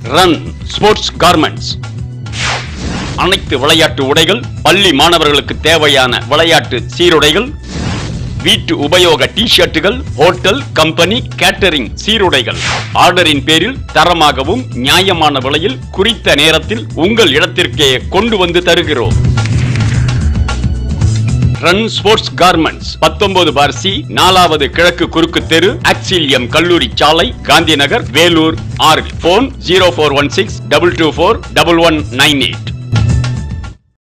run sports garments அனைத்து விளையாட்டு உடைகள் பள்ளி மாணவர்களுக்கு தேவையான விளையாட்டு சீருடைகள் வீட்டு உபயோக டி ஷர்ட்டுகள் ஹோட்டல் கம்பெனி கேட்டரிங் சீருடைகள் ஆர்டரின் பேரில் தரமாகவும் நியாயமான விலையில் குறித்த நேரத்தில் உங்கள் இடத்திற்கே கொண்டு வந்து தருகிறோம் ரன் ஸ்போர்ட்ஸ் கார்மெண்ட்ஸ் பத்தொன்பது பார் சி நாலாவது கிழக்கு குறுக்கு தெரு ஆக்சிலியம் கல்லூரி சாலை காந்தி நகர் வேலூர் ஆறு phone zero four one six double two four double one nine eight